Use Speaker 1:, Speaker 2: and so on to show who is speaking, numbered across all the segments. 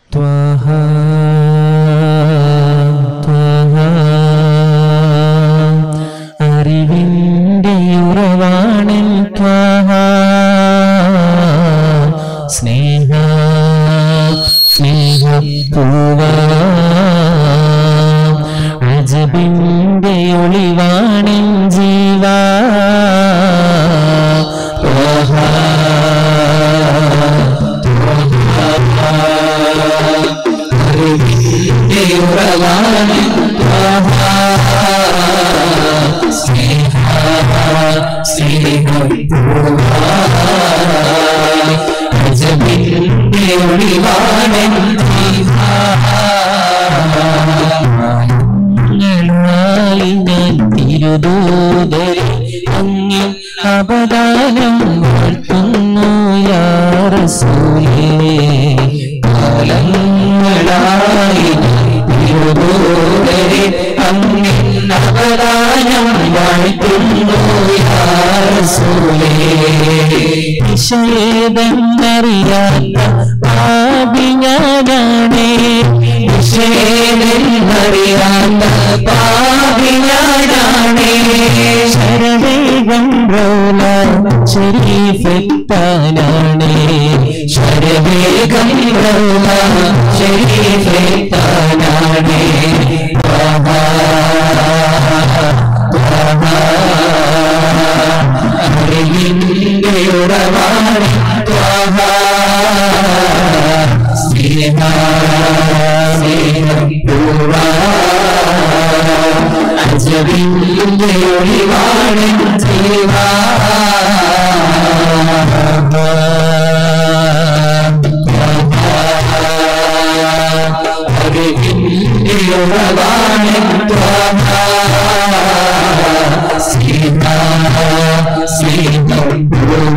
Speaker 1: ത്വഹ ത്വഹ അറിവിൻ്റെ ഉറവാണൻ ത്വഹ സ്നേഹ സ്നേഹ പൂവ അജബിൻ്റെ ഒളിവാണൻ ജീവ ത്വഹ അറിവിൻ്റെ ഉറവാണൻ ത്വഹ സ്നേഹ സ്നേഹ പൂവ അജബിൻ്റെ ഒളിവാണൻ ായി ഞാൻ തിരുദൂതരെ അങ്ങിൽ അപദാനം വാഴ്ത്തുന്നു യാറസൂലേ കാലങ്ങളായി ഞാൻ തിരുദൂതരെ അങ്ങിൽ അപദാനം വാഴ്ത്തുന്നു യാറസൂലേ വിഷയേതെന്നറിയാത്ത പാപി ഞാനാണേ വിഷയേതെന്നറിയാത്ത പാപി ഞാനാണേ ശരവേഗം റോല ശരീഫെത്താനാണേ ശരവേഗം റോല ശരീഫെത്താനാണേ അറിവിൻ്റെ ഉറവാണ് ത്വഹ സ്നേഹ സ്നേഹം പൂവ അജവിൻ്റെ ഒളിവാണ് ജീവ അറിവിൻ്റെ ഉറവാണ് ത്വഹ സ്നേഹ സ്നേഹം പൂവ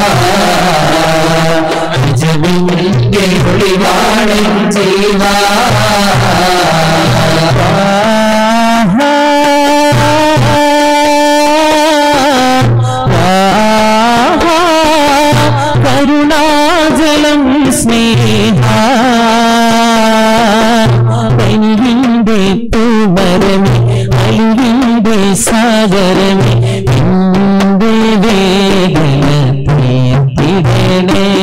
Speaker 1: അജവിൻ്റെ ഒളിവാണ് ജീവ കരുണാജലം സ്നേഹ പനിവിൻ്റെ പൂമരമേ അലിവിൻ്റെ സാഗരമേ എൻ്റെ വേദന തീർത്തിടണേ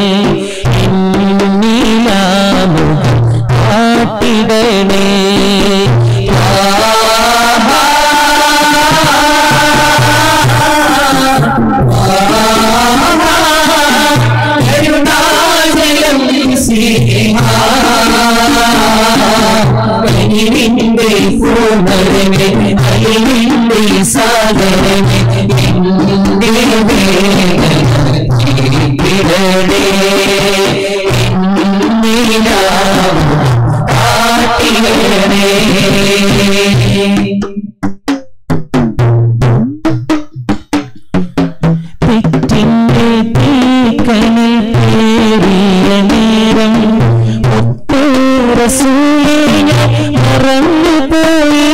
Speaker 1: എന്നിലാമുഖം കാട്ടിടണേ കരുണാജലം സ്നേഹ പനിവിൻ്റെ പൂമരമേ അലിവിൻ്റെ സാഗരമേ എൻ്റെ വേദന തീർത്തിടണേ എന്നിലാമുഖം കാട്ടിടണേ തെറ്റിന്റെ തീക്കനൽ പേറിയ നേരം ഒത്തൂറസൂലിനെ മറന്നുപോയി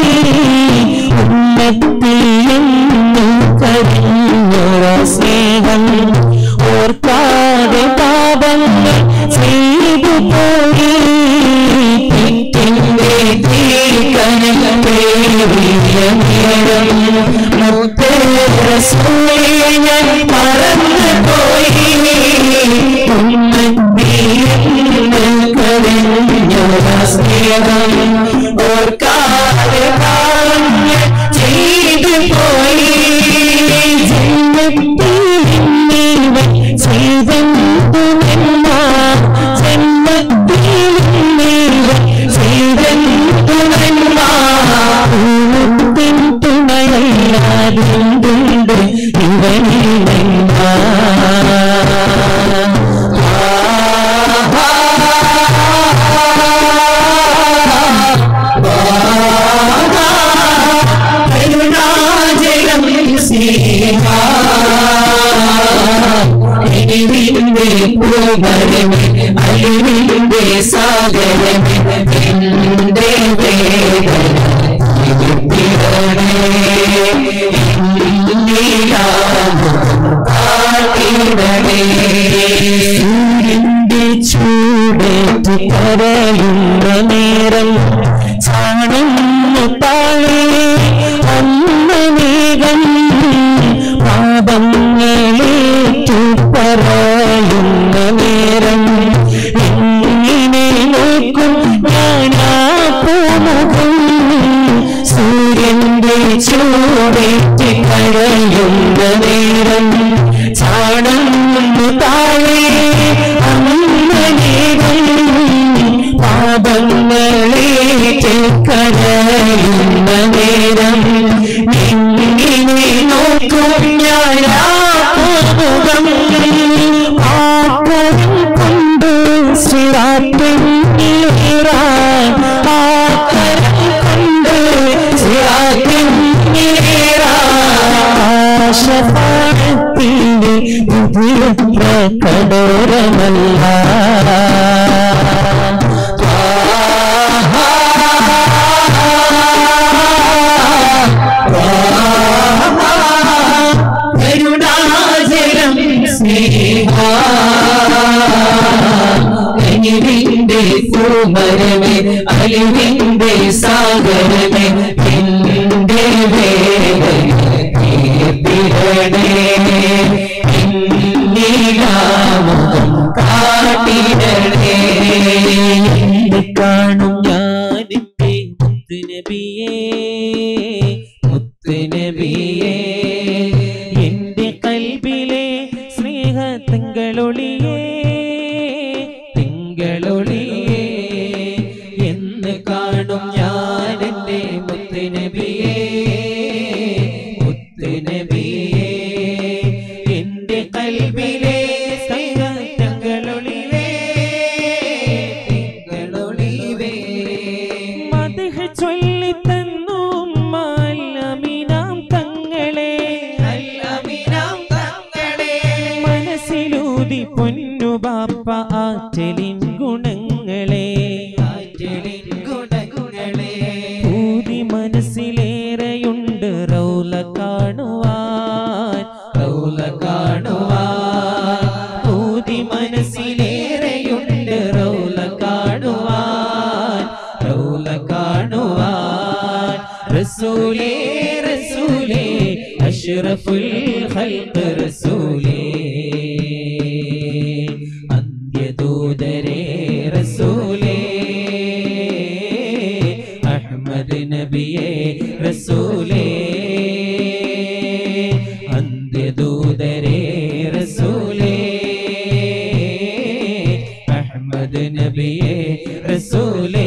Speaker 1: ഉമ്മത്തിയെന്നു കരിഞ്ഞൊര സ്നേഹം ഓർക്കാതെ പാപങ്ങൾ ചെയ്തു പോയി തെറ്റിന്റെ തീക്കനൽ പേറിയ നേരം മുത്തേറസൂലിനെ മറന്നുപോയി ഉമ്മത്തിയെന്നു കരിഞ്ഞൊര സ്നേഹം ഓർക്കാതെ പാപങ്ങൾ ചെയ്തു പോയി ജന്മത്തിൽ നീവൻ ചെയ്തെന്തുമെന്ന ജന്മത്തിൽ നീവൻ ചെയ്തെന്തുമെന്ന പൂത്തിൻ തുണയല്ലാതെന്തുണ്ട് ഇവനിലെന്ന കരുണാജലം സ്നേഹ അലിവിന്റെ പൂമരമേ അലിവിന്റെ സാഗരമേ എന്റെ വേദന തീർത്തിടണേ എന്നിലാമുഖം കാട്ടിടണേ സൂര്യന്റെ ചൂട ചൂടേറ്റ് കരയുന്ന നേരം ചാണുന്നു താഴെ അന്നനേകം പാപങ്ങളേറ്റു പറയുന്ന നേരം എങ്ങനെ നോക്കും ഞാനാ പൂമുഖം സൂര്യന്റെ ചൂടേറ്റ് കരയുന്ന നേരം ചാടുന്നു താഴെ അന്നനേരം പാപങ്ങളേറ്റ് കരയുന്ന നേരം എങ്ങനെ നോക്കും ഞാനാ പൂമുഖം ആക്കും കൊണ്ട് സിറാത്തും നീറാൻ ആക്കരം കൊണ്ട് സിറാത്തും നീറാശപാടത്തിന്റെ വിധിയുത്ര കടോരമല്ല കരുണാചരം സ്നേഹ കനിവിന്റെ പൂമരമേ അലിവിന്റെ സാഗരമേ എന്റെ വേദന തീർത്തിടണേ എന്നീലാമുഖം കാട്ടിടണേ എന്നെ കാണും ഞാനിന്റെ മുത്തുനബിയേ മുത്തുനബിയേ എന്റെ കൽബിലെ സ്നേഹ തിങ്കളൊളിയേ തിങ്കളൊളിയേ എന്ന് കാണും ഞാൻ എന്റെ മുത്തുനബിയേ മുത്തുനബിയേ എന്റെ കൽബിലെ സ്നേഹ തിങ്കളൊളിവേ തിങ്കളൊളിവേ മധുഹ ചൊല്ലി തന്നു മാലമിനാം തങ്ങളെ
Speaker 2: അല്ലമിനാം തങ്ങളെ
Speaker 1: മനസ്സിലൂതി പൊന്നു ബാപ്പ ആറ്റലിൻ ഗുണങ്ങളെ
Speaker 2: ആറ്റലിൻ ഗുണങ്ങളെ
Speaker 1: ഊതി മനസ്സിലേറെയുണ്ട് റൗല കാണുവാൻ
Speaker 2: റൗല കാണുവാൻ
Speaker 1: ഊതി മനസ്സിലേറെയുണ്ട് റൗല കാണുവാൻ റൗല കാണുവാൻ റസൂലേ റസൂലേ അഷ്റഫുൽ ഖൽഖ് റസൂലേ അന്ത്യദൂതരേ റസൂലേ അഹ്മദ് നബിയേ റസൂലേ അന്ത്യദൂതരേ റസൂലേ അഹ്മദ് നബിയേ റസൂലേ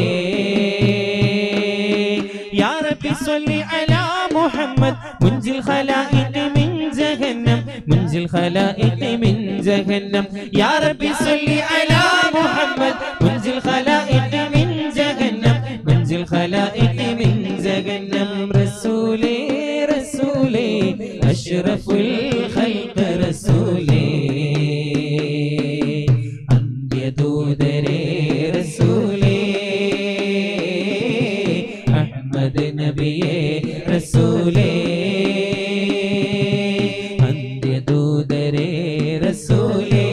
Speaker 1: يا ربي صل على محمد منجي الخلائق من جهنم منجي الخلائق من جهنم يا ربي صل على محمد منجي الخلائق من جهنم منجي الخلائق من جهنم رسولي رسولي أشرف الخلق رسولي അന്ത്യദൂതരേ റസൂലേ അഹ്മദ് നബിയേ റസൂലേ അന്ത്യദൂതരേ റസൂലേ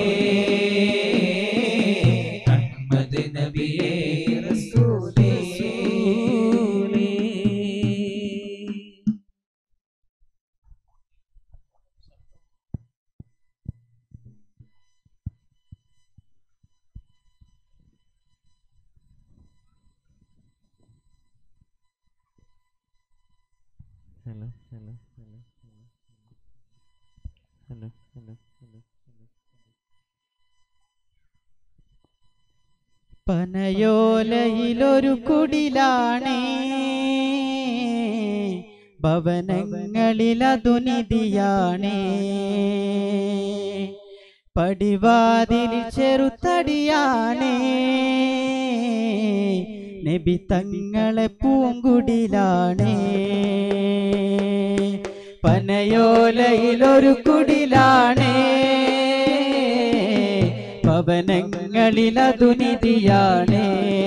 Speaker 1: അഹ്മദ് നബിയേ റസൂലേ
Speaker 3: hello, hello, hello, hello, hello, hello, hello, hello.
Speaker 4: പനയോലയിലൊരു കുടിലാണേ ഭവനങ്ങളിലതു നിധിയാണേ പടിവാതിലിൽ ചെറുത്തടിയാണേ നബി തങ്ങളെ പൂങ്കുടിലാണേ പനയോലയിലൊരു കുടിലാണേ ഭവനങ്ങളിലതു നിധിയാണേ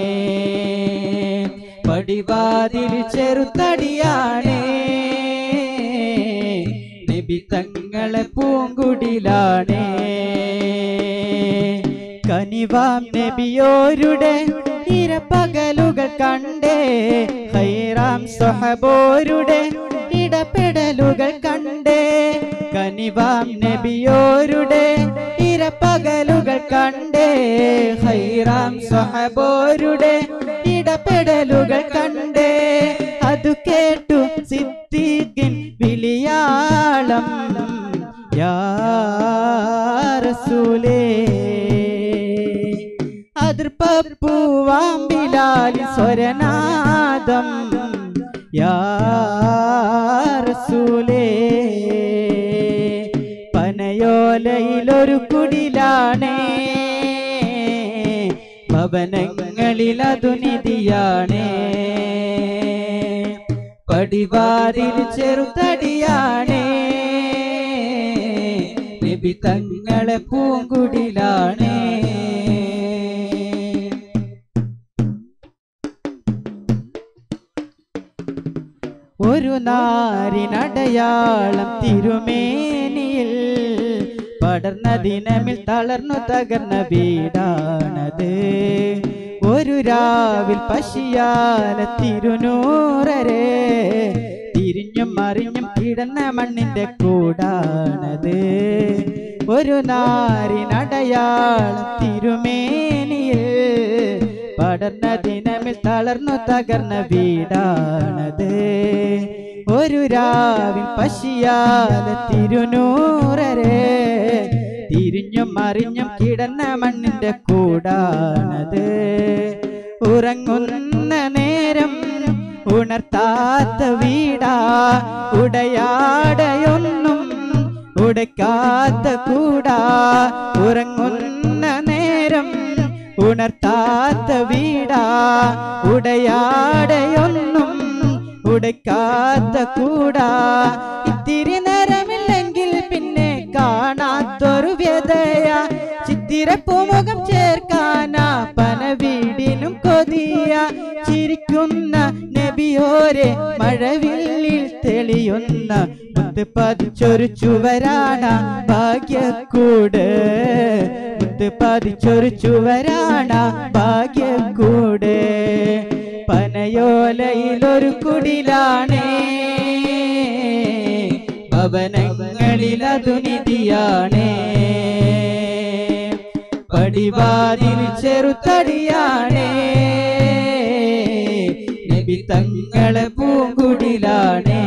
Speaker 4: പടിവാതിൽ ചെറുത്തടിയാണേ നബി തങ്ങളെ പൂങ്കുടിലാണേ കനിവാം നബിയോരുടെ ഇരപ്പകലുകൾ കണ്ടേ ഹൈറാം സ്വഹബോരുടെ ഇടപെടലുകൾ കണ്ടേ കനിവാം നബിയോരുടെ ഇരപ്പകലുകൾ കണ്ടേ ഹൈറാം സ്വഹബോരുടെ ഇടപെടലുകൾ കണ്ടേ അതു കേട്ടു സിദ്ദീഖിൻ വിളിയാളം യാ റസൂലേ അതിർപ്പൂവാമ്പിലാലി സ്വരനാദം യാ റസൂലേ പനയോലയിലൊരു കുടിലാണേ ഭവനങ്ങളിൽ അതു നിധിയാണേ പടിവാതിൽ ചെറുതടിയാണേ നബി തങ്ങളെ പൂങ്കുടിലാണേ ഒരു നാരിനടയാളം തിരുമേനിയിൽ പടർന്ന ദിനമിൽ തളർന്നു തകർന്ന വീടാണത് ഒരു രാവിൽ പശിയാല തിരുനൂറരെ തിരിഞ്ഞും മറിഞ്ഞും കിടന്ന മണ്ണിന്റെ കൂടാണത് ഒരു നാരിനടയാളം തിരുമേനിയിൽ പടർന്ന ദിനമിൽ തളർന്നു തകർന്ന വീടാണത് ഒരു രാവിൽ പശിയാല തിരുനൂറരെ തിരിഞ്ഞും മറിഞ്ഞും കിടന്ന മണ്ണിന്റെ കൂടാണത് ഉറങ്ങുന്ന നേരം ഉണർത്താത്ത വീടാ ഉടയാടയൊന്നും ഉടക്കാത്ത കൂടാ ഉറങ്ങുന്ന നേരം ഉണർത്താത്ത വീടാ ഉടയാടയൊന്നും ഉടക്കാത്ത കൂടാ ഇത്തിരി നേരമില്ലെങ്കിൽ പിന്നെ കാണാത്തൊരു വ്യതയ ചിത്തിരപ്പൂമുഖം ചേർക്കാനാ പന വീടിനും കൊതിയ ചിരിക്കുന്ന നബിയോരെ മഴവില്ലിൽ തെളിയുന്ന മുത്ത് പതിച്ചൊരു ചുവരാണ ഭാഗ്യക്കൂട് മുത്ത് പതിച്ചൊരു ചുവരാണ ഭാഗ്യക്കൂട് പനയോലയിലൊരു കുടിലാണേ ഭവനങ്ങളിൽ അതു നിധിയാണേ പടിവാതിൽ ചെറുതടിയാണേ നബി തങ്ങളെ പൂങ്കുടിലാണേ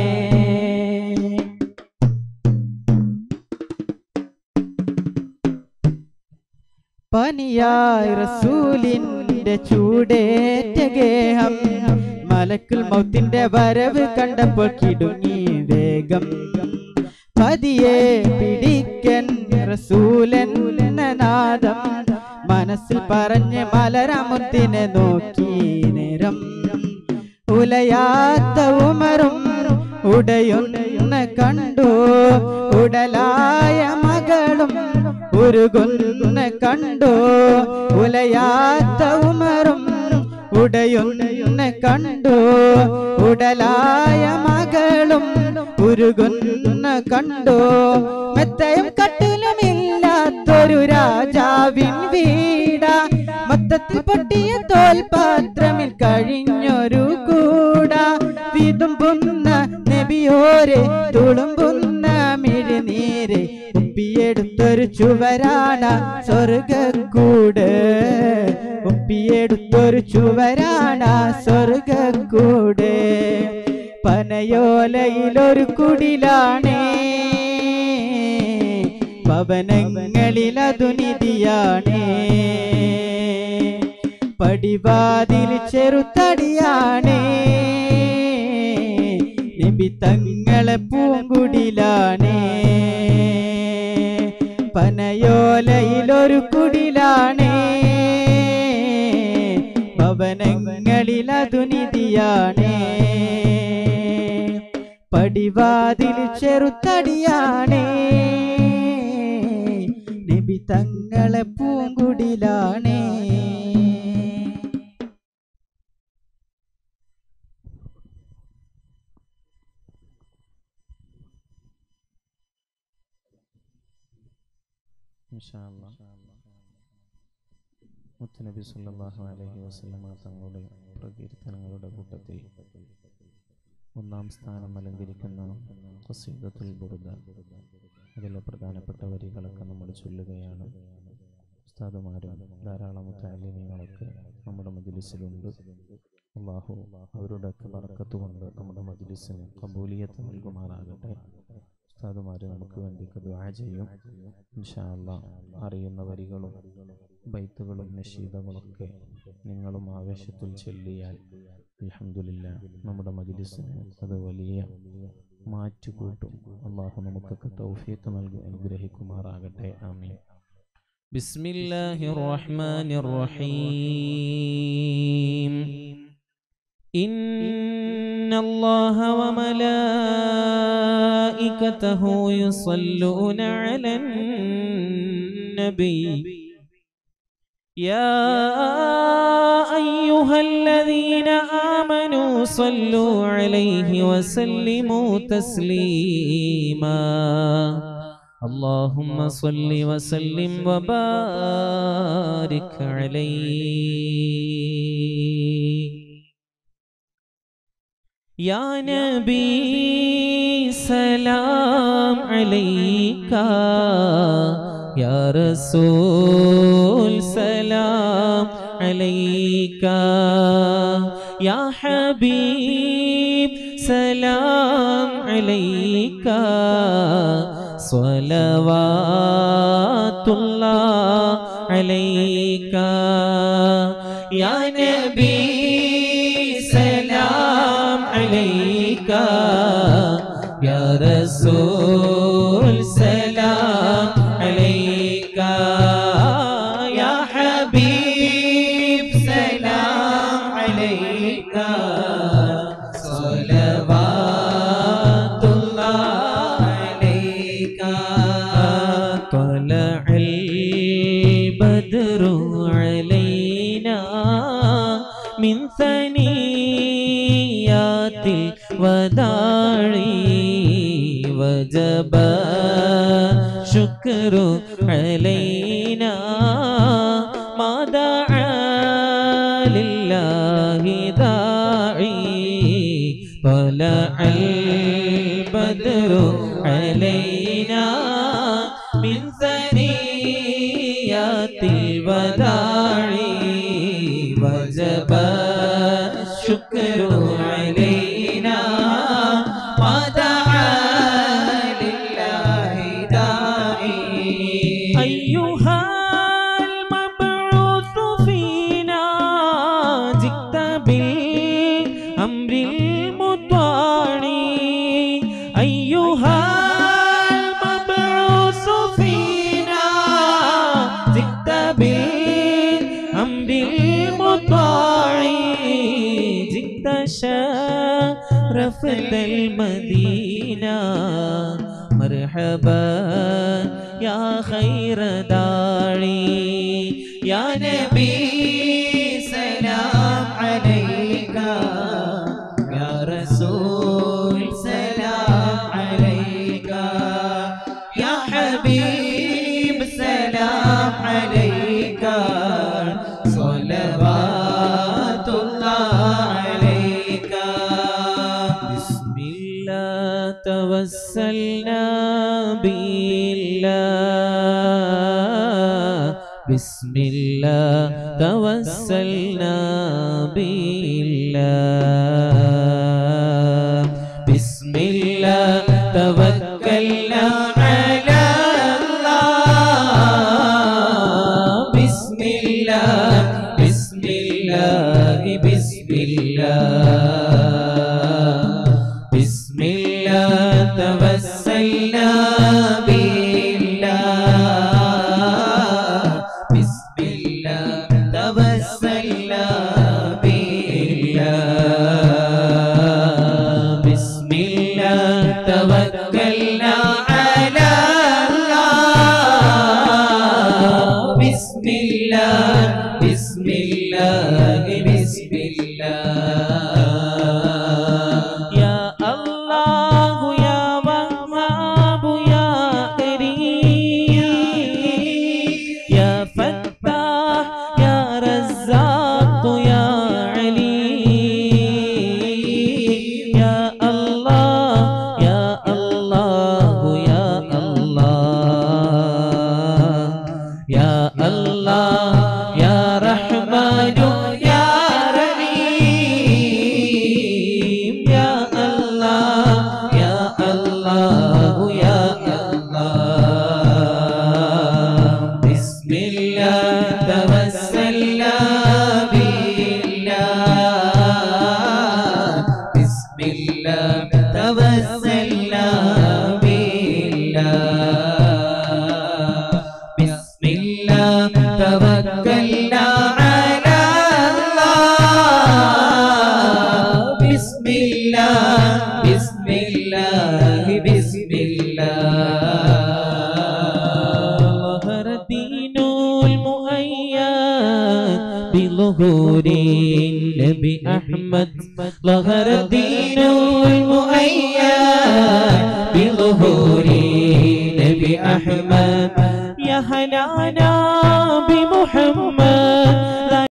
Speaker 4: പനിയായി റസൂലിന്റെ ചൂടേറ്റ ഗേഹം മലക്കുൽ മൗത്തിന്റെ വരവ് കണ്ടപ്പോൾ കിടുങ്ങി വേഗം പതിയെ പിടിക്കൻ റസൂലൻ നാദം മനസ്സിൽ പറഞ്ഞ് മലരമുത്തിനെ നോക്കി നേരം ഉലയാത്ത ഉമറും ഉടയൊന്ന് കണ്ടു ഉടലായ മകളും ഉരുകുന്ന കണ്ടു ഉലയാത്ത ഉമറും ഉടയൊന്ന് കണ്ടു ഉടലായ മകളും ഉരുകുന്ന കണ്ടു മെത്തയും കട്ടിലുമില്ലാത്തൊരു രാജാവിൻ വീട മൊത്തത്തിൽ പൊട്ടിയ തോൽപാത്രമിൽ കഴിഞ്ഞൊരു കൂട വിതുമ്പുന്ന നബിയോരെ തുളുമ്പുന്ന മിഴിനീരെ ഒപ്പിയെടുത്തൊരു ചുവരാണ സ്വർഗക്കൂട് ഒപ്പിയെടുത്തൊരു ചുവരാണ സ്വർഗക്കൂട് പനയോലയിലൊരു കുടിലാണേ ഭവനങ്ങളിൽ അതു നിധിയാണേ പടിവാതിൽ ചെറുതടിയാണേ നബി തങ്ങളെ പൂങ്കുടിലാണേ പനയോലയിലൊരു കുടിലാണേ ഭവനങ്ങളിൽ അതു നിധിയാണേ പടിവാതിൽ ചെറുതടിയാണേ നബി തങ്ങളെ പൂങ്കുടിലാണേ
Speaker 3: ഇൻഷാ അല്ലാ. മുത്തനബി സല്ലല്ലാഹു അലൈഹി വസല്ലമ തങ്ങളുടെ പ്രകീർത്തനങ്ങളുടെ കൂട്ടത്തിൽ ഒന്നാം സ്ഥാനം അലങ്കരിക്കുന്ന ഖസീദത്തുൽ ബുർദ അതിലെ പ്രധാനപ്പെട്ട വരികളൊക്കെ നമ്മൾ ചൊല്ലുകയാണ് ഉസ്താദുമാരും ധാരാളം താലിമ്യങ്ങളൊക്കെ നമ്മുടെ മജ്ലിസിലുണ്ട് അള്ളാഹു അവരുടെയൊക്കെ ബർക്കത്ത് കൊണ്ട് നമ്മുടെ മജ്ലിസിന് കബൂലിയത്ത് നൽകുമാറാകട്ടെ ഉസ്താദുമാർ നമുക്ക് വേണ്ടി ദുആ ചെയ്യും ഇൻഷാ അല്ലാ അറിയുന്ന വരികളും ബൈത്തുകളും നഷീദകളൊക്കെ നിങ്ങളും ആവേശത്തിൽ ചൊല്ലിയാൽ അൽഹംദുലില്ല നമ്മുടെ മജ്ലിസിന് അത് വലിയ മാറ്റുകൂട്ടും അള്ളാഹു നമുക്കൊക്കെ തൗഫീഖ് നൽകി അനുഗ്രഹിക്കുമാറാകട്ടെ ആമീൻ بسم الله الرحمن الرحيم إن الله وملائكته يصلون على النبي يا أيها الذين آمنوا صلوا عليه وسلموا تسليما اللهم صل وسلم وبارك عليه يا نبي سلام عليك يا رسول سلام عليك يا حبيب سلام عليك صلوات الله عليك يا نبي سلام عليك يا رسول سلام عليك يا حبيب سلام عليك صلوات الله عليك طلع البدر علينا من ثنيات الوداع وجب شكر علينا ما دعا لله داعي طلع البدر علينا من ثنيات الوداع وجب الشكر علينا ودعا لله داعي أيها المبعوث فينا جئت بالأمر المطاع أيها المبعوث فينا جئت بالأمر المطاع جئت شرفت المدينة مرحبا يا خير داعي يا نبي سلام عليك يا رسول سلام عليك يا حبيب سلام عليك صلوات الله عليك بسم الله توسلنا بالله بسم الله توسلنا بالله بسم الله توكلنا على الله بسم الله بسم الله بسم الله بسم الله توسلنا بالله بسم الله توسلنا بالله بسم الله توكلنا على الله بسم الله بسم الله بسم الله يا الله يا وهاب يا كريم يا فتاح يا بظهور النبي أحمد ظهر الدين المؤيد بظهور النبي أحمد يا هلانا بمحمد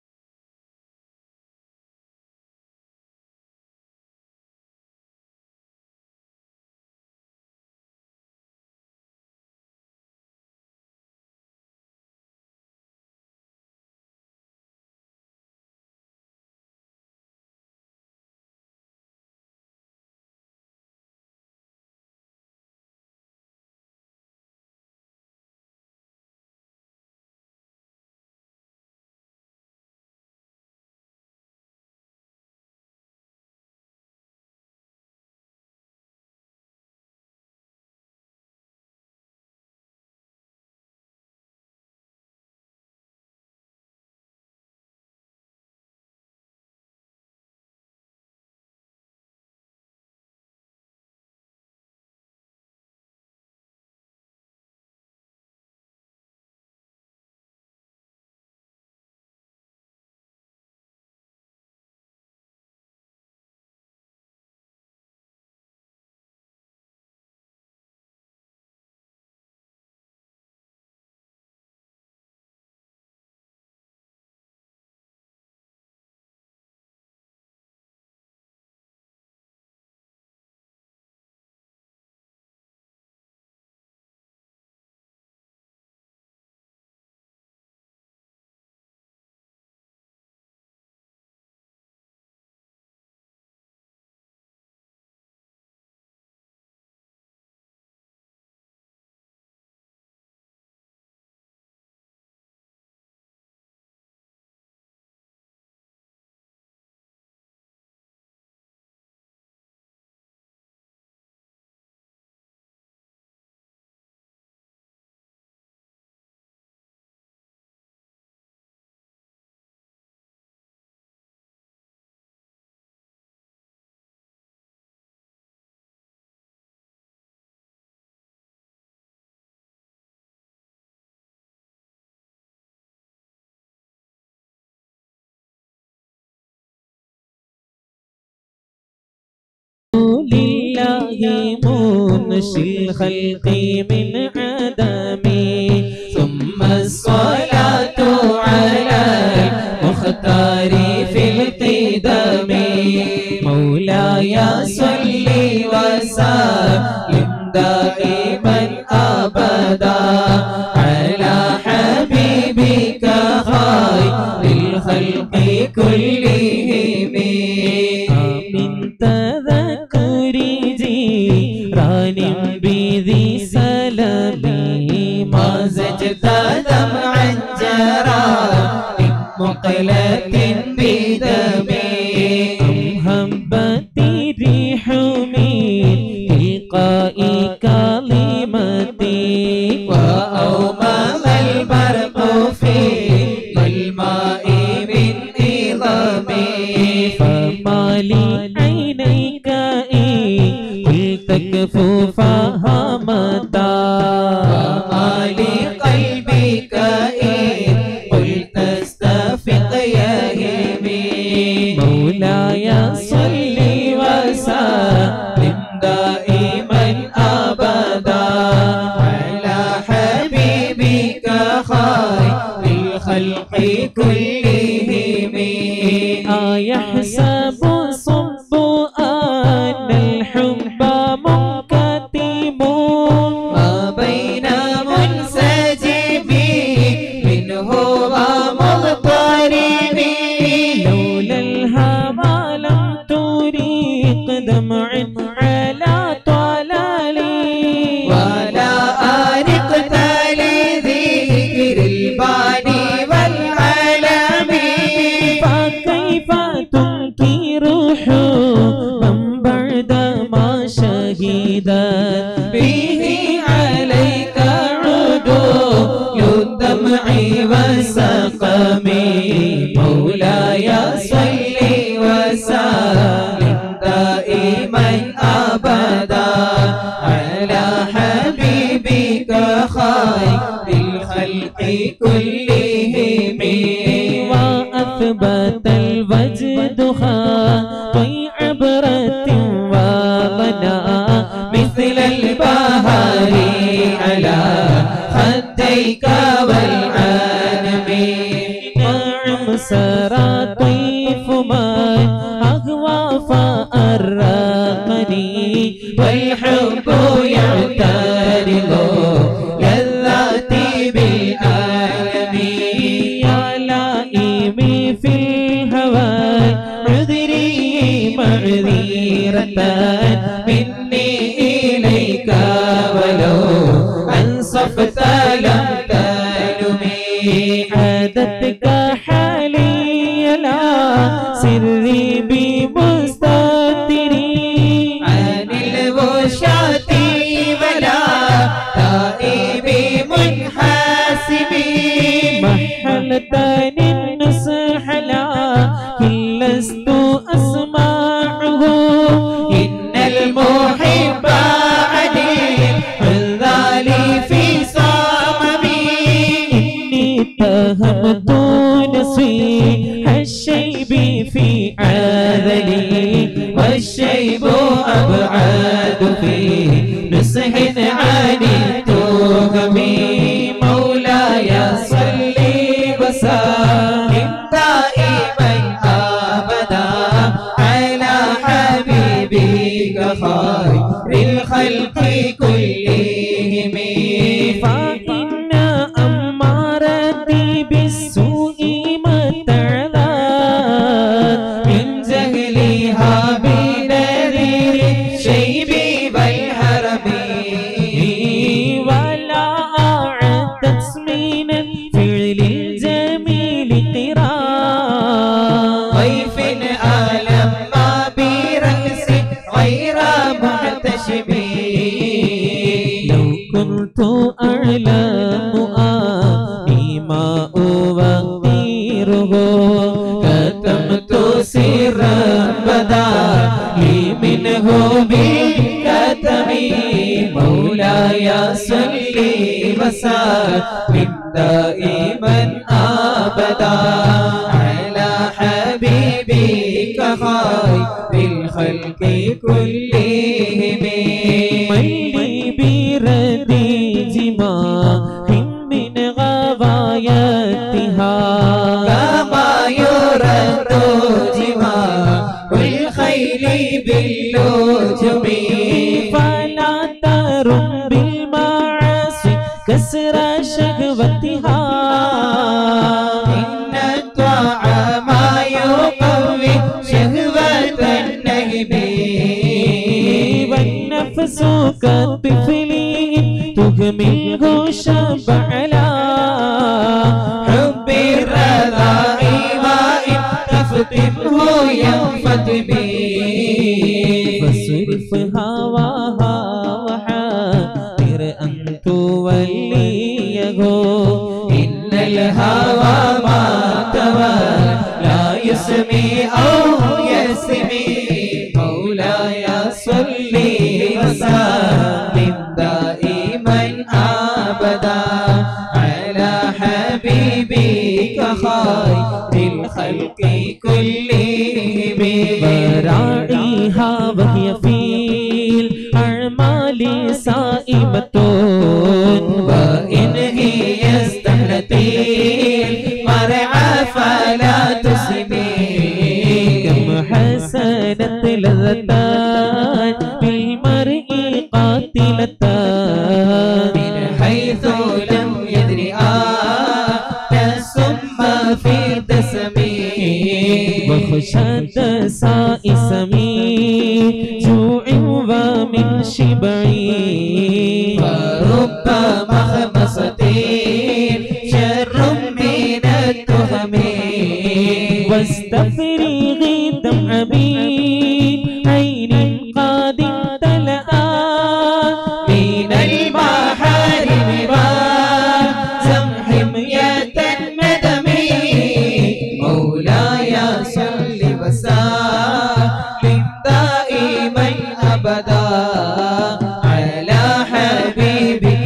Speaker 3: لله منشي الخلق من عدم
Speaker 2: ثم الصلاة على المختار في القدم مولاي صل وسلم دائما أبدا على حبيبك خير الخلق كلهم
Speaker 3: من تذكر جيران بذي سلام
Speaker 2: ما زجت دمعا جرى مقلة بدمي
Speaker 3: أم هبت الريح من تلقاء كلمتي
Speaker 2: وأومم البرق في الماء من إظامي
Speaker 3: فما لي عينيك إن قلت كفو فهمتا
Speaker 2: وما لقلبك إن قلت استفق يا همي
Speaker 3: مولاي صل وسلم
Speaker 2: دائما أبدا على حبيبك خير الخلق كلهم
Speaker 3: أيحسب الصب أن الحب منكتم
Speaker 2: ما بين منسجم منه ومضطرب
Speaker 3: لولا الهوى لم تريق دمع على طلالي
Speaker 2: ولا أرقت لذكر الباني والعالم
Speaker 3: فكيف تنكر حبا بعد ما شهدت
Speaker 2: به عليك عدو الدمع والسقم مولاي صل وسلم دائما أبدا على حبيبك خير الخلق كلهم
Speaker 3: وأثبت بات الوجد خاطي عبرة ومنى
Speaker 2: مثل البهار على خديك والعالم
Speaker 3: نعم سرى طيف ما أغوى فأرقني
Speaker 2: والحب يعترض لذاتي بالعالم
Speaker 3: يا لائمي في الهوى عذري معذيرة
Speaker 2: مني إليك ولو أنصفت لم تلمي
Speaker 3: عادتك حالي لا سري بمستتري
Speaker 2: عن الوشاة ولا تائب منحاسب
Speaker 3: محلة النصح لكن لست أسمعه
Speaker 2: إن المحب عليم الذالي في صممي
Speaker 3: إني اتهمت نصيح الشيب في عاذلي
Speaker 2: والشيب أبعد في نصح عن التهم مولاي صلي وسلم دائما أبدا على حبيبك خير الخلق كلهم
Speaker 3: فإن أمارتي بالسوء ما تعذى
Speaker 2: من جهلها بنذير الشيب والهرم
Speaker 3: ولا أعدت من الفعل الجميل قراء
Speaker 2: ضيف ألم ما برأس غير محتشم
Speaker 3: لو كنت أعلم أني ما أوقيره
Speaker 2: كتمت سرا بدا لي منه بالكتم مولاي صلي وسلم دائما ابدا على حبيبك خير الخلق كلهم
Speaker 3: من لي بردي جماح من غوايتها
Speaker 2: كما يرد جماع الخيل باللجم
Speaker 3: فلا ترم بالمعاصي كسر شهوتها
Speaker 2: إن الطعام يقوي شهوة النهب
Speaker 3: والنفس كالطفل تهمله شبعلا
Speaker 2: حب الرضاء وإن تفتنه ينفت به
Speaker 3: فاصرف هواها وحاذر أن توليه
Speaker 2: إن الهوى ما توى لا يسمي أو يسمي مولاي صلي وسلم دائما أبدا على حبيبك خير الخلق كلهم
Speaker 3: وراعيها وهي في الأعمال سائمة
Speaker 2: وإن هي استهلتي المرعى فلا تسمي
Speaker 3: كم حسنت لذتان بالمرء قاتلتان
Speaker 2: من حيث لم يدري آه السم في دسمي
Speaker 3: وخشد سائسمي جوع ومن شبعي
Speaker 2: فرب مخمصة شر من التهم
Speaker 3: واستفرغي دمع من عين قد امتلأ
Speaker 2: من المحارم وزمحم يتندم مولاي صل وسلم دائما ابدا على حبيبك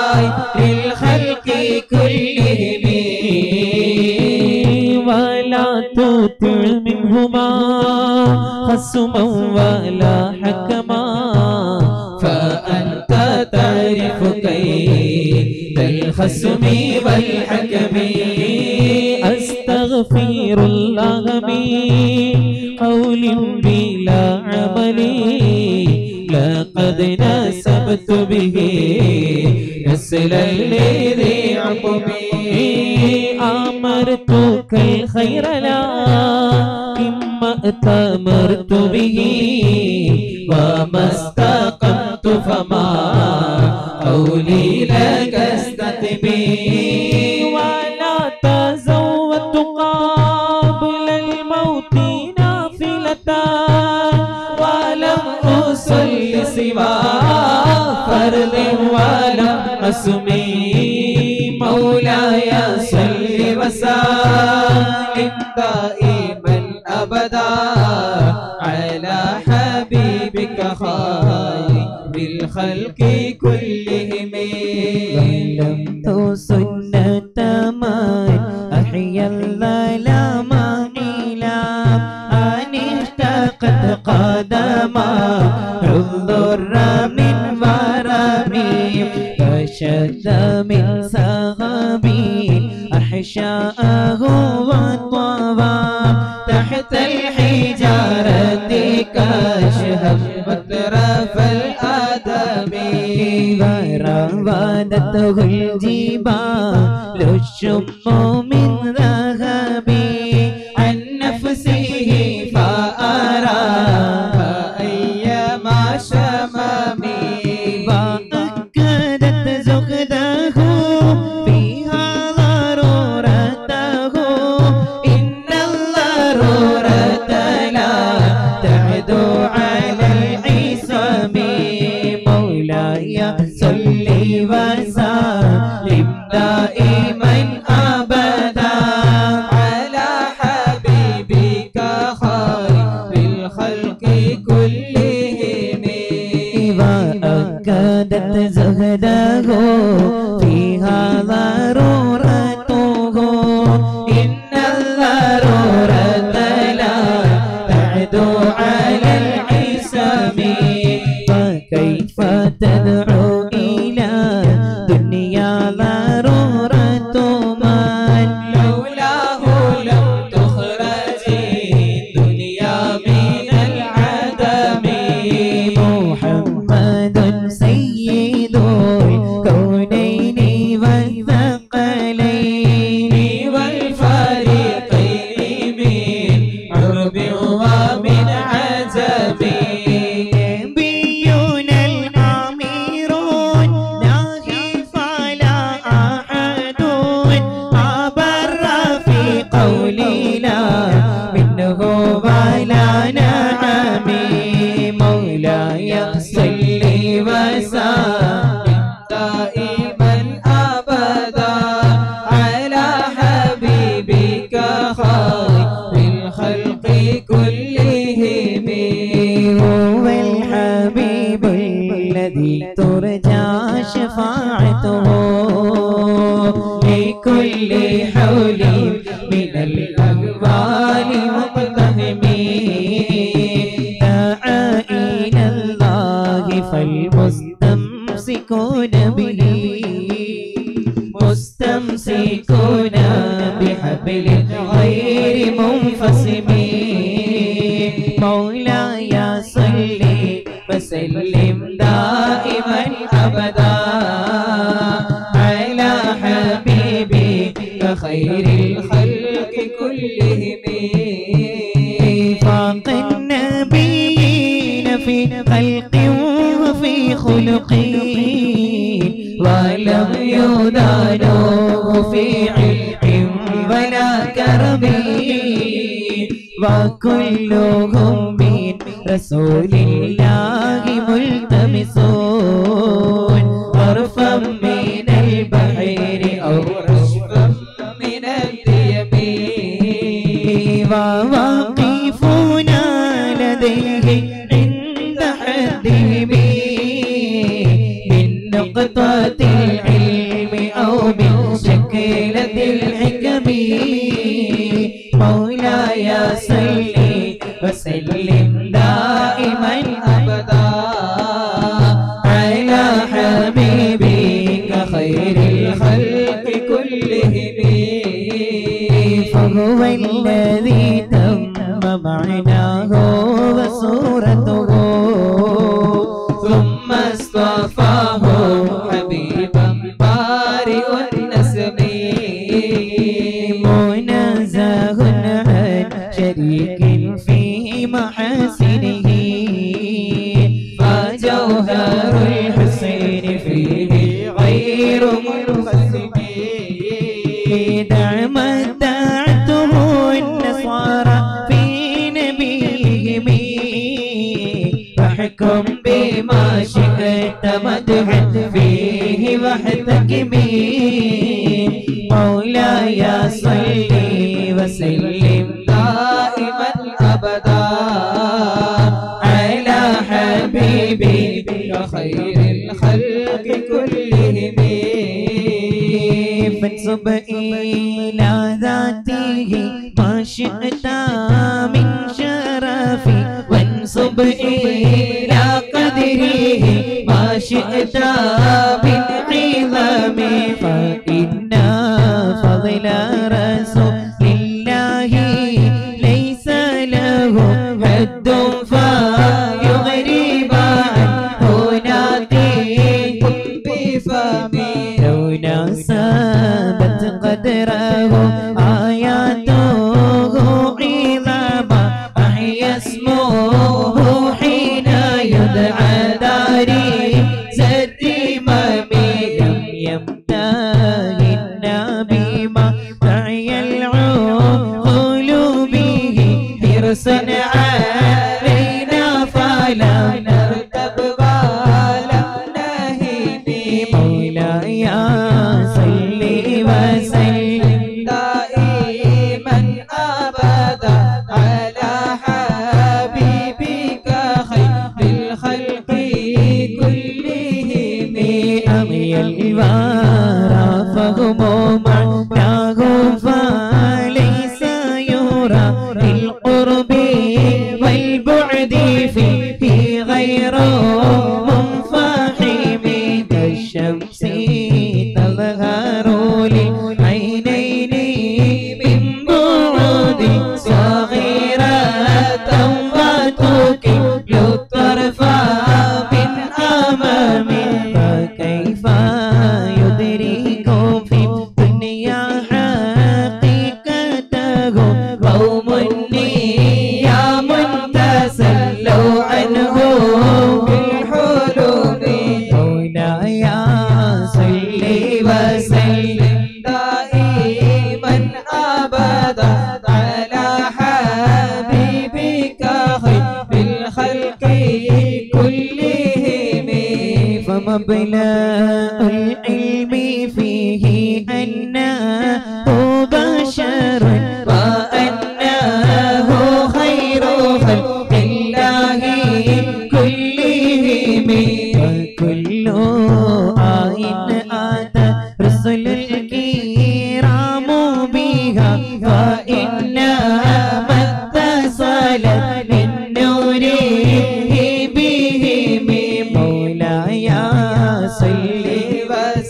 Speaker 2: خير الخلق كلهم
Speaker 3: ولا تطع منهما خصما ولا حكما
Speaker 2: فأنت تعرف كيد الخصم والحكم
Speaker 3: أستغفر الله من قول بلا عمل لقد نسبت به
Speaker 2: نسلا لذي عقب
Speaker 3: أمرتك الخير لا إما أتمرت به
Speaker 2: وما استقمت فما قولي لك استتبي
Speaker 3: ولا تزودت قبل الموت نافلة
Speaker 2: ولم أصل سوى فرض ولم أسمي مولاي صل وسلم دائما أبدا على حبيبك خير الخلق كلهم
Speaker 3: علمت سنة من أحيا الظلام إلى أن اشتقت قدما انظر من ورمي فشد من سغبي أحشاءه وطوى
Speaker 2: تحت الحجارة كاشها مطرف الآدم
Speaker 3: وراودته الجبال الشم من ذهب
Speaker 2: عن نفسه فأراها أيما شمامي
Speaker 3: وأكدت زهده فيها ضرورته
Speaker 2: إن الضرورة لا
Speaker 3: تعدو على العصم مولاي صل وسلم دائما أبدا
Speaker 2: على حبيبك خير الخلق كلهم
Speaker 3: وأكدت زهده فيها ضرورته
Speaker 2: إن الضرورة لا تعدو على العصم
Speaker 3: فكيف تدعو إلى دنيا ضرورة من
Speaker 2: لولاه لم تخرج الدنيا من العدم
Speaker 3: محمد سيد الكونين والثقلين
Speaker 2: والفريقين من عرب ومن عجب
Speaker 3: نبينا الأميرون ناهي فلا أحد أبر في قولي لا منه ولا نعم مولاي صل وسلم
Speaker 2: دائما أبدا على حبيبك خير الخلق كلهم
Speaker 3: هو الحبيب الذي ترجى شفاعته لكل حول من الأهوال مقتهم دعا إلى الله فالمستمسكون به مستمسكون بحبل غير منفصم مولاي صل وسلم دائما ابدا على حبيبك
Speaker 2: خير الخلق كلهم
Speaker 3: فاق النبيين في خلق وفي خلق ولم يدانوه في علم ولا كرم وكلهم من رسول الله ملتمسون غرفا من البحر أو
Speaker 2: رشفا من اليمين
Speaker 3: وواقفون لديه عند حدهم من نقطة العلم أو من شكلة الحكم مولاي مولاي صل وسلم دائما
Speaker 2: أبدا
Speaker 3: على حبيبك خير الخلق
Speaker 2: كلهم
Speaker 3: فهو الذي تم معناه وصورته
Speaker 2: ثم اصطفاه حبيبا بارئ النسم
Speaker 3: منزه عن شريك في محاسنه فجوهر الحسين فيه غير منقسم دع متعته النصارى في نبيهم فاحكم بما شئت مدحا فيه واحتكم مولاي صل وسلم
Speaker 2: دائما أبدا
Speaker 3: على حبيبك
Speaker 2: خير الخلق كلهم
Speaker 3: فانصب إلى ذاته ما شئت من شرف وانصب إلى قدره ما شئت من عظم فإن فضل رسول الله ليس له حد فيغرب عنه ناطق
Speaker 2: بفمي
Speaker 3: لو ناسبت قدره آياته عظاما أحيا اسمه حين يدعى داري زد مامي لم يمتهن بما دعي العقول به حرصا علينا فلا
Speaker 2: نرتب ولم نهب
Speaker 3: مولاي صل وسلم
Speaker 2: دائما أبدا على حبيبك خير الخلق كلهم
Speaker 3: أمي الورى فهم معناه فليس يرى للقرب والبعد فيه غير منفحم كالشمس تظهر للعينين من بعد صغيرة وتكل الطرف من أمام فكيف يدرك في الدنيا حقيقته قوم نيام تسلوا عنه
Speaker 2: بالحلول
Speaker 3: مولاي صل وسلم
Speaker 2: دائما أبدا على حبيبك خير الخلق كلهم
Speaker 3: فمبلغ العلم فيه أنه بشر وأنه خير خلق الله كلهم وكل آية آتى رسل الكرام بها فإنها ما اتصلت من نوره بهم مولاي صل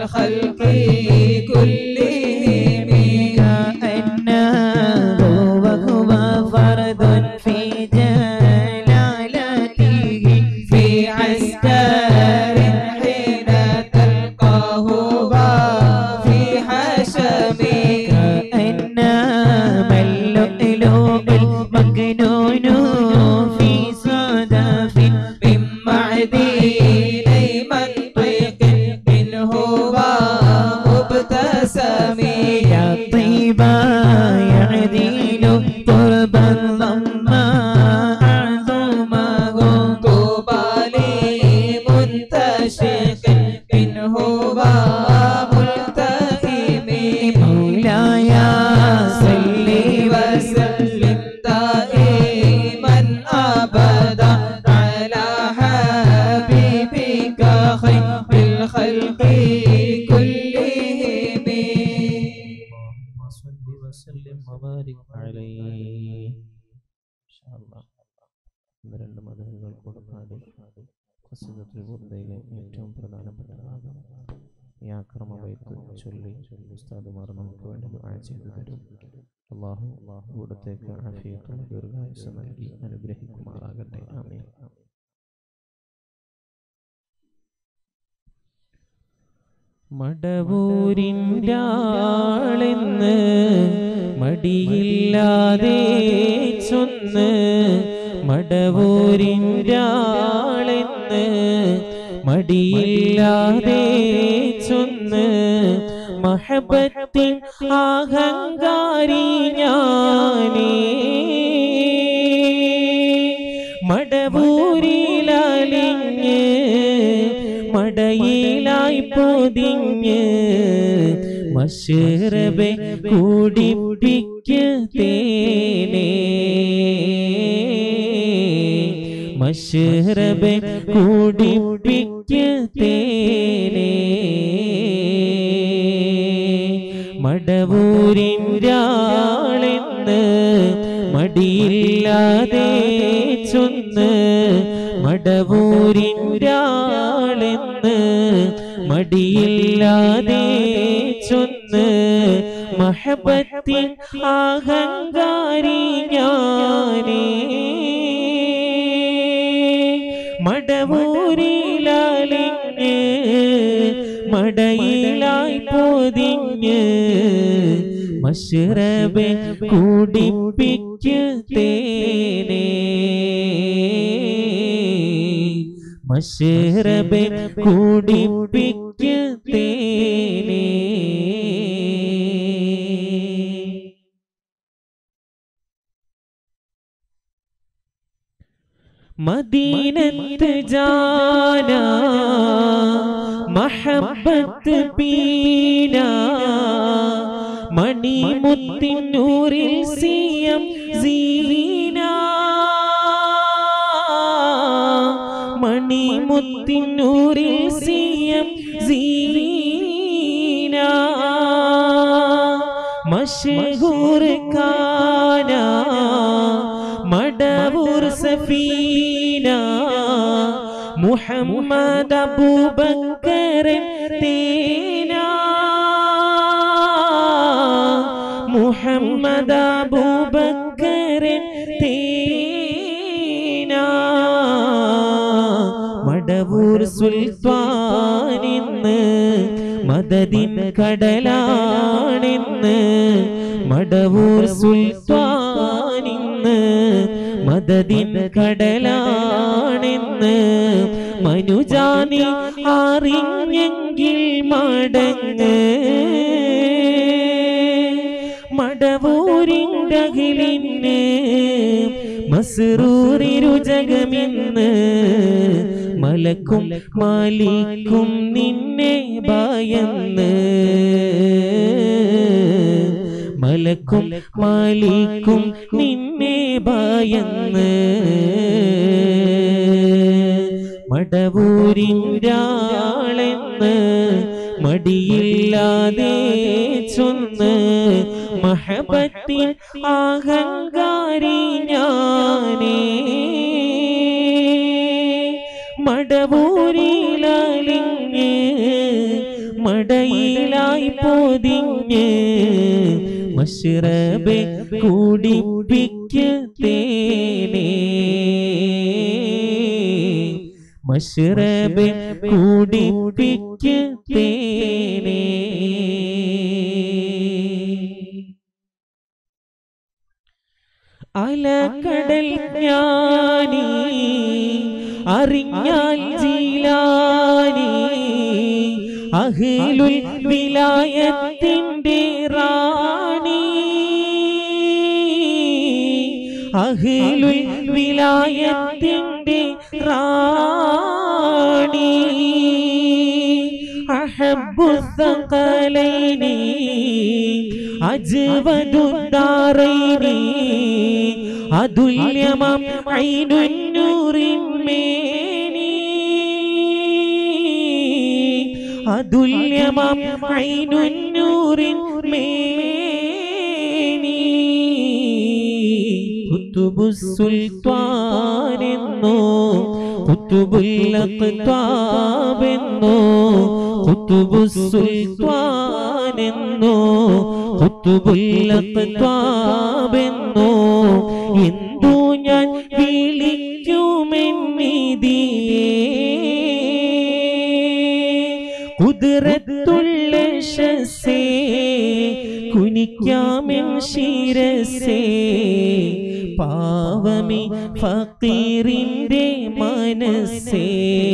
Speaker 2: الخلق كلهم
Speaker 3: كأنه وهو فرد في جلالته
Speaker 2: في عسكر حين تلقاه في حشمه
Speaker 3: كأنما اللؤلؤ المكنون في صدف
Speaker 2: من معدين منطق منه مبتسم
Speaker 3: يا طيبا يعديل قربا ضما أعظمه
Speaker 2: طوبى لمنتشق منه ملتئم
Speaker 3: مولاي صل
Speaker 2: وسلم دائما ابدا على حبيبك خير الخلق كلهم
Speaker 1: اللهم صل وسلم وبارك عليه ഒന്ന് രണ്ട് മതങ്ങൾ കൂടെ പാടി ഖസീദത്തുൽ ബുർദയിലെ ഏറ്റവും പ്രധാനപ്പെട്ട ഭാഗം ഈ ആക്രമവയത്ത് ചൊല്ലി ഉസ്താദുമാർ നമുക്ക് വേണ്ടി ദുആ ചെയ്തു തരും അള്ളാഹു അള്ളാഹു ഇവിടത്തേക്ക് ആഫിയത്തുള്ള ദീർഘായുസ് നൽകി അനുഗ്രഹിക്കുമാറാകട്ടെ ആമീൻ മടവൂരിൻ്റെ ആളെന്ന് മടിയില്ലാതെ ചൊന്ന് മടവൂരിൻ്റെ ആളെന്ന് മടിയില്ലാതെ ചൊന്ന് മഹബത്തിൻ അഹങ്കാരി ഞാനേ മടവൂരിലലിഞ്ഞ് മടയിലായി പൊതിഞ്ഞ് മഷറബെ കൂടിപ്പിക്ക് തേനേ മഷറബെ കൂടിപ്പിക്ക് തേനേ മടവൂരിൻ്റെ ആളെന്ന് മടിയില്ലാതെ ചൊന്ന് മടവൂരിൻ്റെ ആളെന്ന് മടിയില്ലാതെ ചൊന്ന് മഹബത്തിൻ അഹങ്കാരി ഞാനേ മടവൂരിലലിഞ്ഞ് മടയിലായി പൊതിഞ്ഞ് മഷറബെ കൂടിപ്പിക്ക് തേനേ മഷറബെ കൂടിപ്പിക്ക് തേനേ മദീനത്ത് ജാന മഹബത്ത് പീന മണിമുത്തിനൂരിൽ സിയം സീന മണിമുത്തിനൂരിൽ സിയം സീന മഷഹൂർ കാന മടവൂർ സഫീന മുഹമ്മദ് അബൂബക്കർ തേന മുഹമ്മദ് അബൂബക്കർ തേന മടവൂർ സുൽത്താനിന്ന് മദദിൻ കടലാണെന്ന് മടവൂർ സുൽത്താനിന്ന് മദദിൻ കടലാണെന്ന് മനുജാനി അറിഞ്ഞെങ്കിൽ മടങ്ങ് മടവൂരിൻ്റെ അഖിലിന് മസ്റൂരിരുജകമെന്ന് മലക്കും മാലിക്കും നിന്നെ ഭയന്ന് മലക്കും മാലിക്കും നിന്നെ ഭയന്ന് മടവൂരിൻ്റാളെന്ന് മടിയില്ലാതെ ചൊന്ന് മഹബത്തിൻ അഹങ്കാരി ഞാനേ മടവൂരിലലിഞ്ഞ്
Speaker 3: മടയിലായി പൊതിഞ്ഞ് മഷ്റബെ കുടിപ്പിക്ക് തേനേ മഷ്റബെ കുടിപ്പിക്ക് തേനേ അലക്കടൽ ജ്ഞാനി അറിഞ്ഞാൽ ജീലാനി അഹിലുൽ വിലായത്തിൻ്റെ റാണി അഹിലുൽ വിലായത്തിൻ്റെ റാണി അഹബ്ബു الثقلين أجود الدارين അതുല്യമം ഐനുന്നൂറിന്മേനി അതുല്യമം ഐനുന്നൂറിൻ മേനി കുത്തുബു സുൽത്താനെന്നോ കുത്തുബുല്ലഖ്താബെന്നോ കുത്തുബു സുൽത്താനെന്നോ കുത്തുബുല്ലഖ്താബെന്നോ എന്തു ഞാൻ വിളിക്കുമെന്നിതിയേ കുതിരത്തുള്ള ശസേ കുനിക്കാമെൻ ശിരസേ പാവമി ഫക്കീറിൻ്റെ മനസ്സേ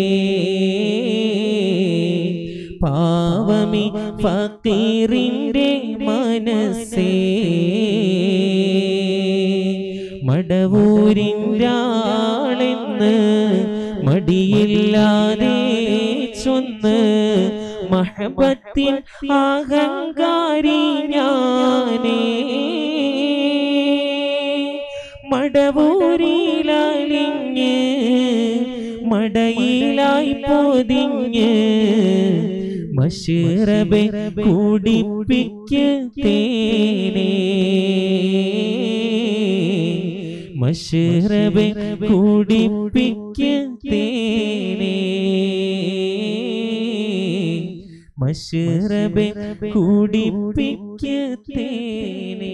Speaker 3: പാവമി ഫക്കീറിൻ്റെ മനസ്സേ മടവൂരിൻ്റെ ആളെന്ന് മടിയില്ലാതെ ചൊന്ന് മഹബത്തിൻ അഹങ്കാരി ഞാനേ മടവൂരിലലിഞ്ഞ് മടയിലായി പൊതിഞ്ഞ് മഷീറബെ കുടിപ്പിക്ക് തേനേ മഷീറബെ കുടിപ്പിക്ക് തേനേ മഷീറബെ കുടിപ്പിക്ക് തേനേ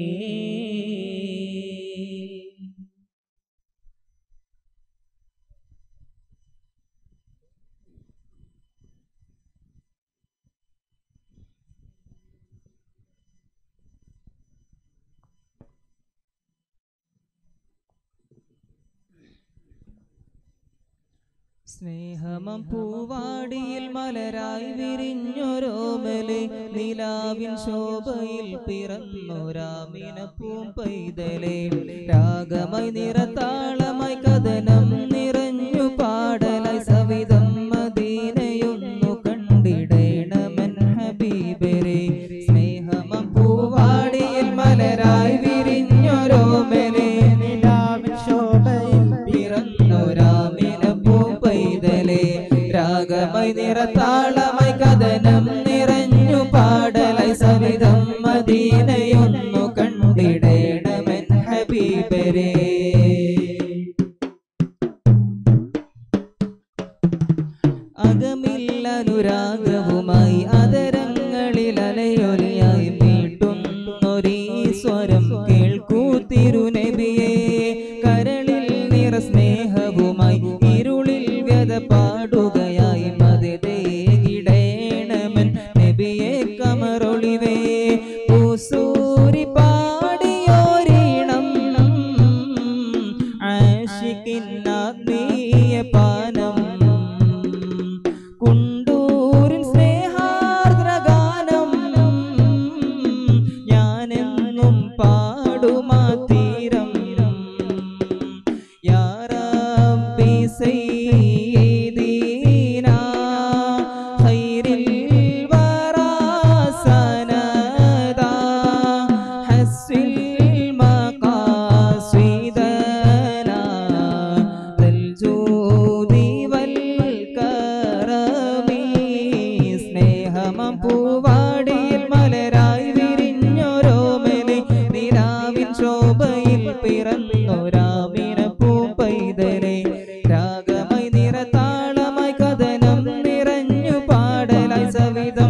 Speaker 2: സ്നേഹമം പൂവാടിയിൽ മലരായി വിരിഞ്ഞൊരോമലെ നിലാവിൻ ശോഭയിൽ പിറന്നൊരാമിന പൂമ്പൈതലെ രാഗമായി നിറത്താളമായി കഥനം നിറഞ്ഞു പാടലായി സവിധം മദീനയൊന്നു കണ്ടിടേണമെൻ ഹബീബരെ സ്നേഹമം പൂവാടിയിൽ മലരായി വിരിഞ്ഞൊരോമലെ
Speaker 4: നിലാവിൻ ശോഭയിൽ
Speaker 2: പിറന്നൊരാമിന പൂപ്പൈതലെ രാഗമായി നിറത്താളമായി കഥനം നിറഞ്ഞു പാടലായി സവിധം മദീനയൊന്നു കണ്ടിടേണമെൻ ഹബീബരെ അകമില്ലനുരാഗവുമായി അതരങ്ങളിൽ അലയൊലിയായി മീട്ടുന്നൊരീ സ്വരം കേൾക്കൂ തിരുനബിയെ കരളിൽ നിറ സ്നേഹവുമായി ഇരുളിൽ വ്യത പാടുകയായി മതേകിടേണമൻ നബിയെ കമറൊളിവേ പൂസൂരി പാടിയോരീണം ആശിക്കിന്നാത്മീയ പാനം കുണ്ടൂരിൻ സ്നേഹാർദ്രഗാനം ഞാനെന്നും പാടുമാ തീരം യാ റബ്ബി സയ്യിദീനാ ഖൈറിൽ വറാ സനദാ ഹസ്സിൽ മഖാസിദനാ ദൽ ജൂദി വൽ കറമി സ്നേഹമം പൂവാടിയിൽ മലരായി വിരിഞ്ഞൊരോമലെ നിലാവിൻ ശോഭയിൽ പിറന്നൊരാമിന പൂപ്പൈതലെ രാഗമായി നിറതാളമായി കഥനം നിറഞ്ഞു പാടലായി സവിധം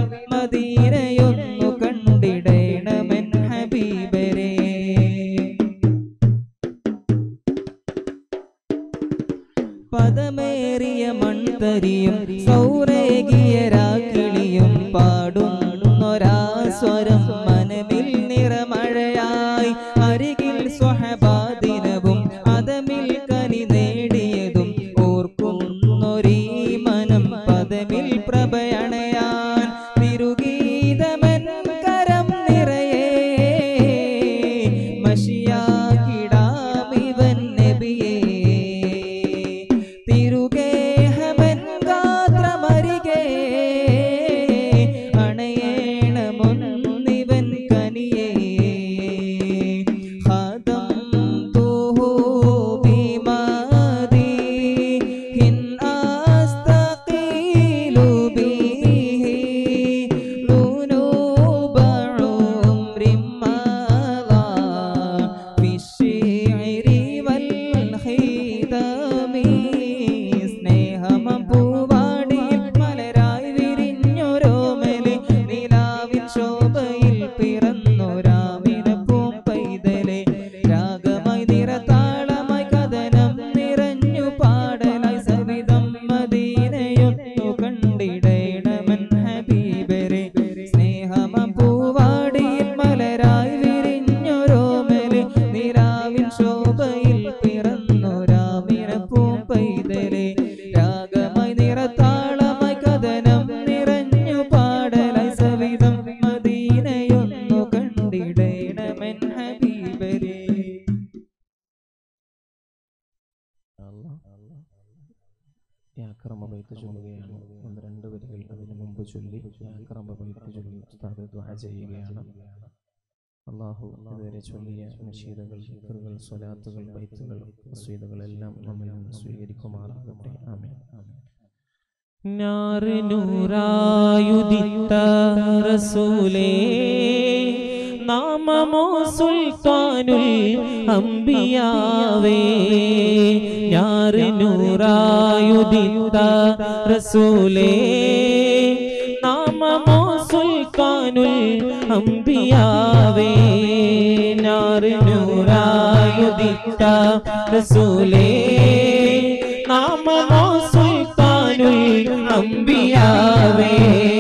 Speaker 1: ചൊല്ലുകയാണ് ഒന്ന് രണ്ട് വരികൾ അതിന് മുമ്പ് ചൊല്ലി അക്രമ ബൈത്ത് ചൊല്ലി ഉസ്താദ് ദുആ ചെയ്യുകയാണ് അള്ളാഹു ഇതുവരെ ചൊല്ലിയ നഷീദകൾ ഷിക്കറുകൾ സ്വലാത്തുകൾ ബൈത്തുകൾ വസീദകൾ എല്ലാം നമ്മിൽ നിന്ന് സ്വീകരിക്കുമാറാകട്ടെ ആമേൻ ആമേൻ
Speaker 3: നാറിനൂറായുദിത്ത റസൂലേ നാമമോ സുൽത്താനുൽ അംബിയാവേ ഞാറിനൂറായുദിത്ത റസൂലേ നാമമോ സുൽത്താനുൽ അംബിയാവേ ഞാറിനൂറായുദിത്ത റസൂലേ നാമമോ സുൽത്താനുൽ അംബിയാവേ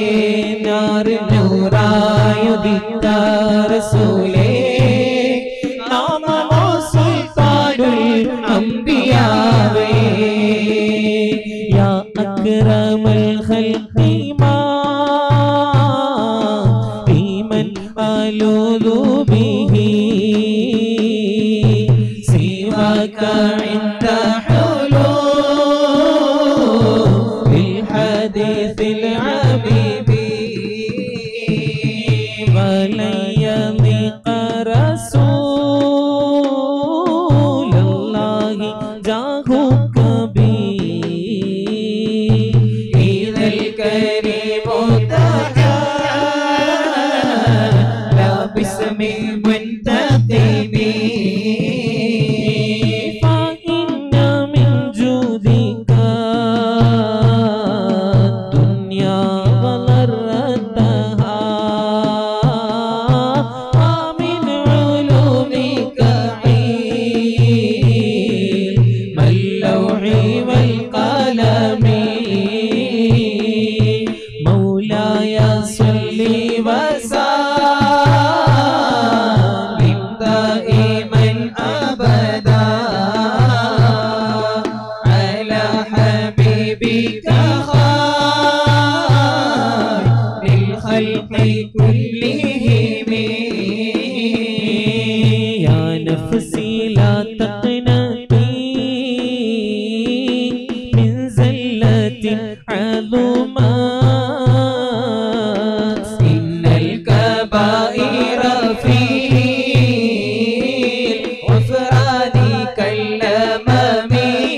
Speaker 3: നാറിനൂറായുദിത്ത റസൂലേ നാമമോ സുൽത്താനുൽ അംബിയാവേ യാ അക്രമൽ ഖൽഖി മാ ബിമൻ അലൂദു ബിഹി സിവാക عند حلول الحديث العبيب ولن يضيق رسول الله جاهك بي إذا الكريم تجلى باسم منتقم فإن من جودك الدنيا وضرتها ومن علومك علم اللوح والقلم مولاي صل وسلم دائما ابدا على حبيبك خير الخلق كلهم يا نفسي لا تقنطي من زلة عظمات إن الكبائر في الغفران كالأمم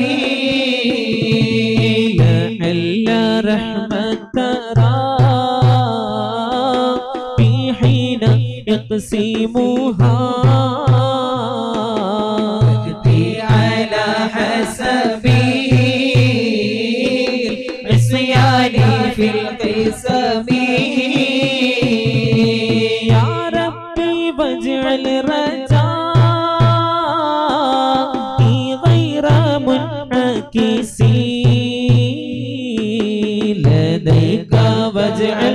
Speaker 3: لعل رحمة ترى في حين يقسمها تأتي على حسب العصيان في القسم يا ربي واجعل رجائي غير منعكس لديك واجعل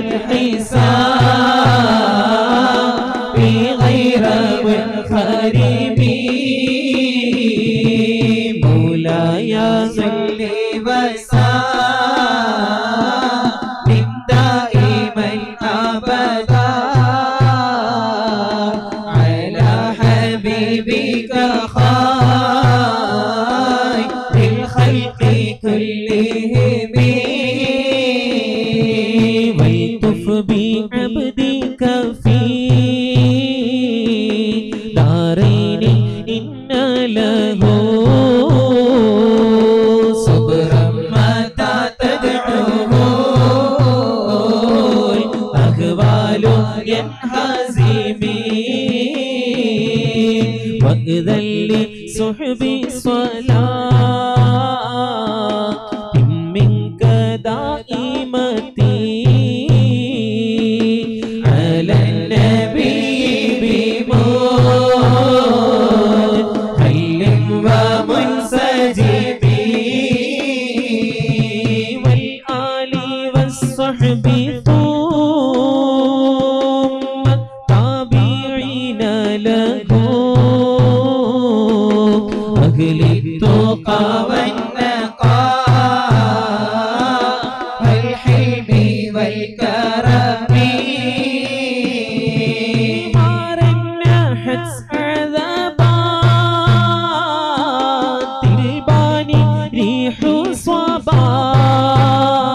Speaker 3: حسابي غير منخرب مولاي صل وسلم دائما ابدا على حبيبك خير الخلق كلهم والطف بعبدك في دارين إن له صبرا متى تدعوه الأهوال ينهزمي وإذا لصحب صلاة منك دائمتي على النبي بموت حلم ومنسجبي والآل والصحب ثم التابعين له أهل التقى والنقاء والحلم والكرم مارنا حدس عذابات الباني ريح صبا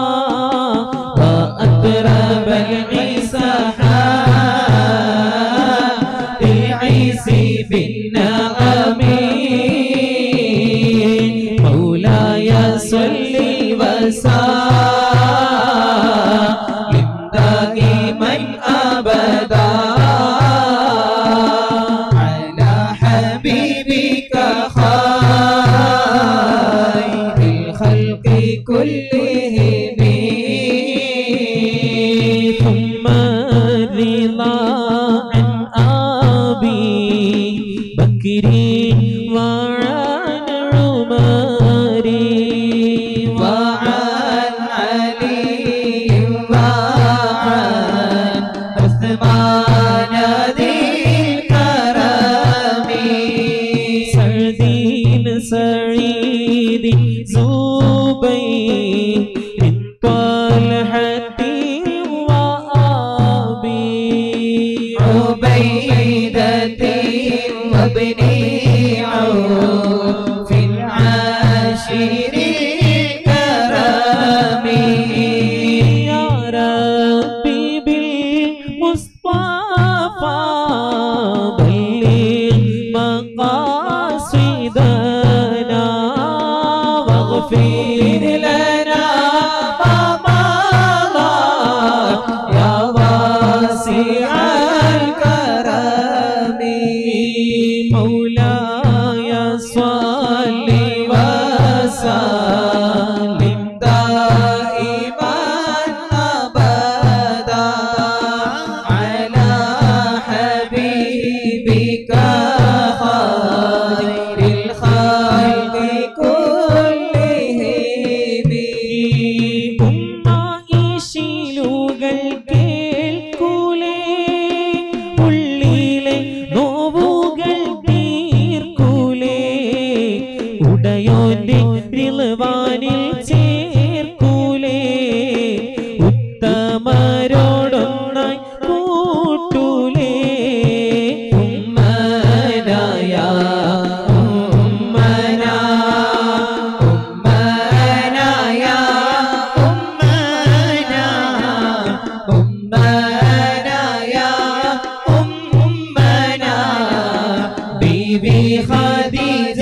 Speaker 3: عيسى بالنعم مولاي صل وسلم دائما ابدا على حبيبك خير الخلق كلهم ثم الرضا عن أبي بكر وعن عمر وعن علي وعن عثمان ذي الكرم سعدين سعيد زبير طلحة وأبي عبيدة وابن عوف العاشر الكرم يا ربي بالمصطفى بلغ مقاصدنا واغفر لنا ما مضى يا واسع الكرم مولاي صل وسلم دائما ابدا على حبيبك خير الخلق كلهم ഉമ്മായിശിലുകൾ കേൾക്കൂലേ ഉള്ളിലെ നോവുകൾ തീർക്കൂലേ ഉടയോന്റെ റിളുവാനിൽ ചേർക്കൂലേ ഉത്തമരോടൊന്നായി കൂട്ടൂലേ ഉമ്മനായ ഉമ്മന ഉമ്മനായ ഉമ്മന ഉമ്മനായ ഉമ്മന ബീബി ഖദീജ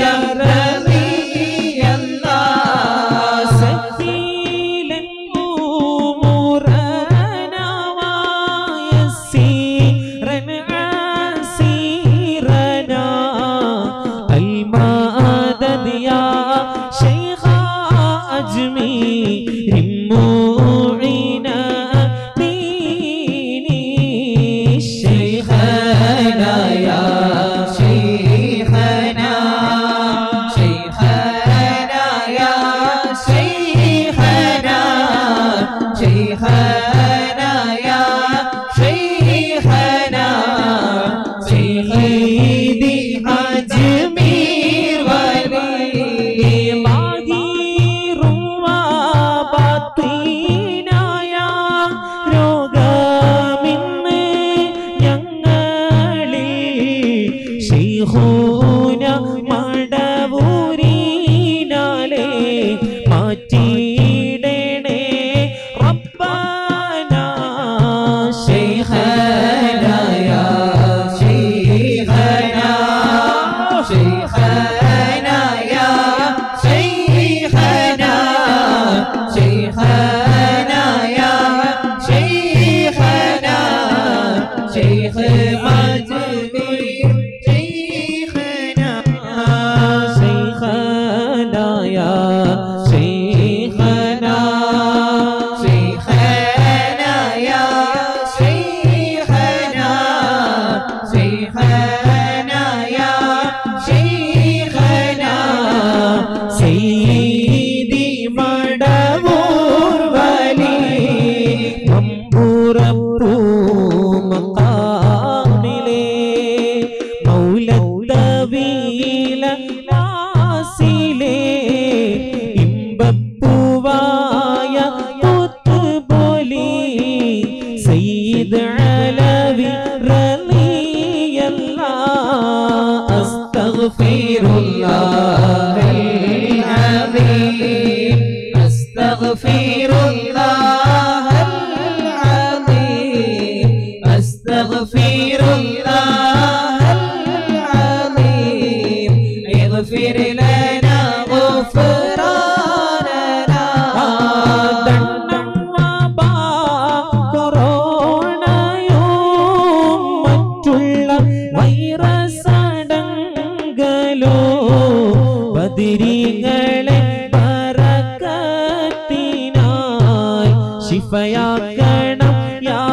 Speaker 3: റളിയല്ലാഹ് സഫീലൻ ഉമൂറനാ ويسيرا عسيرنا المدد يا شيخ أجمير معينا ديني شيخنا يا شيخنا شيخنا يا شيخنا شيخنا يا شيخنا شيخي أجمير ولي ظهير وبطيناയ രോഗമിന്ന് ഞങ്ങളിൽ ശൈഖൂന മടവൂരിനാലേ മാറ്റിയിടണേ റബ്ബന ശൈഖന യാ ശൈഖന ശൈഖന യാ ശൈഖന ശൈഖന യാ ശൈഖന ശൈഖ് മജ്ദീർ ശൈഖന ശൈഖന യാ ശൈഖന ശൈഖന യാ ശൈഖന ശൈഖന യാ ശൈഖന സയ്യിദി മടവൂർ വലി മമ്പുറപ്പൂ മക്കാമിലെ മൗലത്തവീല നാസിലെ ഇമ്പപ്പൂവായ കുത്തുബോലി സയ്യിദ് അലവി റളിയല്ലാ അസ്തഗ്ഫിറുല്ലാഹൽ അലീം അസ്തഗ്ഫിറുല്ലാഹൽ അലീം
Speaker 2: نستغفر الله العظيم اغفر لنا غفراننا
Speaker 3: ദണ്ണം വബാ, കൊറോണയും മറ്റുള്ള വൈറസ് അടങ്കലോ ബദിരികളെ പറക്കത്തിനായി ശിഫയാക്കണം യാ